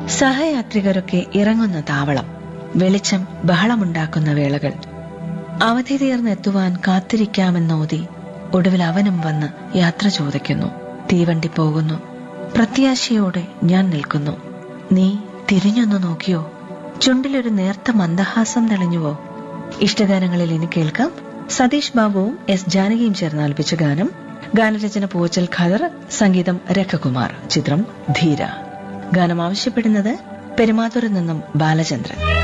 സഹയാത്രികരൊക്കെ ഇറങ്ങുന്ന താവളം വെളിച്ചം ബഹളമുണ്ടാക്കുന്ന വേളകൾ അവധി തീർന്നെത്തുവാൻ കാത്തിരിക്കാമെന്നോതി ഒടുവിൽ അവനും വന്ന് യാത്ര ചോദിക്കുന്നു തീവണ്ടി പോകുന്നു പ്രത്യാശയോടെ ഞാൻ നിൽക്കുന്നു നീ തിരിഞ്ഞൊന്നു നോക്കിയോ ചുണ്ടിലൊരു നേർത്ത മന്ദഹാസം തെളിഞ്ഞുവോ ഇഷ്ടഗാനങ്ങളിൽ ഇനി കേൾക്കാം സതീഷ് ബാബുവും എസ് ജാനകിയും ചേർന്ന് ആലപിച്ച ഗാനം ഗാനരചന പൂച്ചൽ ഖദർ സംഗീതം രഘകുമാർ ചിത്രം ധീര ഗാനം ആവശ്യപ്പെടുന്നത് പെരുമാത്തൂരിൽ നിന്നും ബാലചന്ദ്രൻ